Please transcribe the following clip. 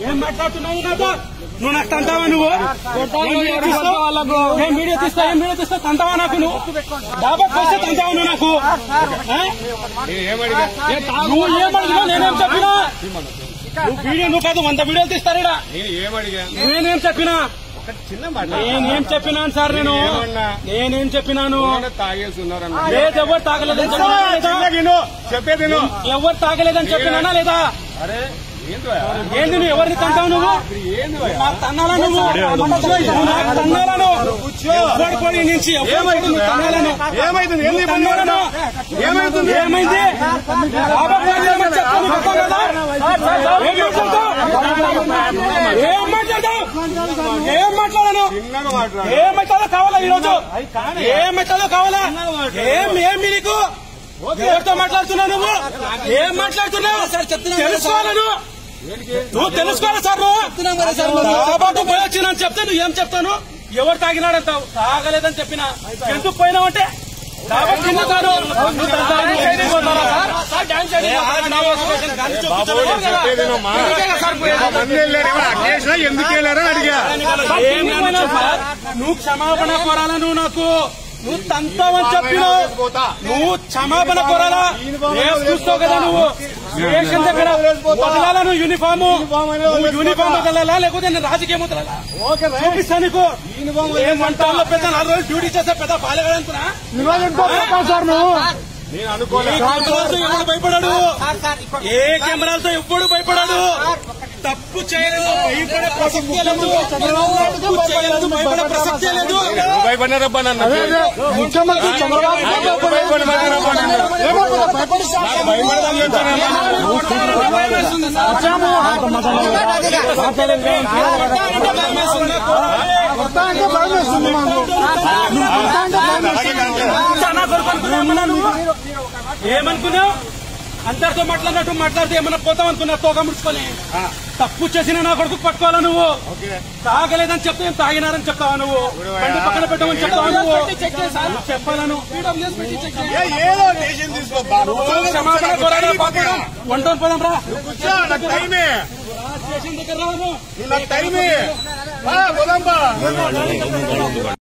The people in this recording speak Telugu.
ఏం మాట్లాడుతున్నావు నాతో నువ్వు నాకు తంతావా నువ్వు ఏం వీడియో తీస్తావు? ఏం వీడియో తీస్తా ఏం వీడియో తీస్తా తంతావా నాకు నువ్వు డాబాకి వస్తే తంతావా నువ్వు నాకు ఆ? ఏమడిగా ఏ తా- నువ్వు ఏమడిగినా నేనేం చెప్పినా నువ్వు వీడియో నువ్వు కాదు వంద వీడియోలు తీస్తారా నేను ఏమడిగా నేనేం చెప్పినా ఒక చిన్న మాట నేనేం చెప్పినాను సార్ నేను ఏమన్నా? నేనేం చెప్పినాను ఎవరైనా తాగేస్తున్నారన్న లేదు ఎవరు తాగలేదని చెప్పినా లేదా? విను చెప్పేది విను ఎవరు తాగలేదని చెప్పినానా లేదా అరే ఏందో ఏంది నువ్వు ఎవరిని తంటావు నువ్వు ఏంది నాకు తన్నాలా నువ్వు నువ్వు నాకు తన్నాలా నువ్వు ఎవడు పోయి నుంచి ఎవడు పోయి నువ్వు తన్నాలను ఏమైతుంది నువ్వు తన్నాలను ఏమైతుంది ఏమైంది రాబోయే ఏమని చెప్పు నీకు అర్థం కదా? ఏం మాట్లాడతావు? ఏం మాట్లాడతావు ఏం మాట్లాడను చిన్నగా మాట్లాడు ఏం మాట్లాడో కావాలా ఈ రోజు ఏం మాట్లాడో కావాలా ఏం ఏం నీకు ఎవరితో మాట్లాడుతున్నావు నువ్వు ఏం మాట్లాడుతున్నావు తెలుసుకోవాలి నువ్వు నువ్వు తెలుసుకోవాలి సార్ నువ్వు డాబాకు పోయి వచ్చినని చెప్తే నువ్వు ఏం చెప్తాను ఎవరు తాగినాడంటావు తాగలేదని చెప్పిన ఎందుకు పోయినావంటే డాబా కింద కాదు నువ్వు డాన్స్ చేయడానికి పోతావా సార్? సార్ డాన్స్ చేయడానికి పోతావా? నా కోసం గాలి చూపించలేదు కదా? చెప్పేది వినమ్మా. అందుకే కదా సార్ పోయేది. మంది వెళ్ళారు ఏమన్నా అకేసినా ఎందుకు వెళ్ళారని అడిగా ఏం లేదు సార్. నువ్వు క్షమాపణ కోరాలా నువ్వు నాకు నువ్వు తంతావని చెప్పినావు నువ్వు క్షమాపణ కోరాలా రేపు చూస్తావు కదా నువ్వు స్టేషన్ దగ్గర వదలాలా నువ్వు యూనిఫామ్ నువ్వు యూనిఫామ్ వదలాలా లేకపోతే నేను రాజకీయం వదలాలా చూపిస్తా నీకు ఏం వంటల్లో పెద్ద నాలుగు రోజులు డ్యూటీ చేస్తే పెద్ద బాలేదనుకున్నా సార్ నువ్వు నేను అనుకోలేదు ఏ కెమెరాలతో ఎవడు భయపడాడు ఏ కెమెరాలతో ఎవ్వడు భయపడాడు తప్పు చేయలేదు భయపడే ప్రసక్తే లేదు తప్పు చేయలేదు భయపడే ప్రసక్తే లేదు భయపడినారబ్బా నన్ను ముఖ్యమంత్రి చంద్రబాబు నాయుడు ఎవరు భయపడినారబ్బా నన్ను ఏమనుకున్నా? భయపడిస్తా. నాకు భయపడదని చెప్తానమ్మా భయమేస్తుంది సార్. వచ్చాము. కొత్త అంటే భయం వేస్తుంది మాకు. కొత్త అంటే భయం వేస్తుంది. చాలా కొరకు అనుకున్నావు నువ్వు? ఏమనుకున్నావు అందరితో మాట్లాడినట్టు మాట్లాడితే ఏమన్నా పోతాం అనుకున్నా తోక ముడుచుకొని తప్పు చేసిన నా కొడుకు పట్టుకోవాలా నువ్వు తాగలేదని చెప్తే ఏం తాగినారని చెప్తావా నువ్వు బండి పక్కన పెట్టమని చెప్తావా నువ్వు నువ్వు చెప్పాలా నువ్వు ఏ, ఏదో డెసిషన్ తీసుకో క్షమాపణ కోరాలా పాపం వంట పోదాం రా కూర్చో నాకు టైమే స్టేషన్ దగ్గర రా నువ్వు. నాకు టైమే పోదాంబా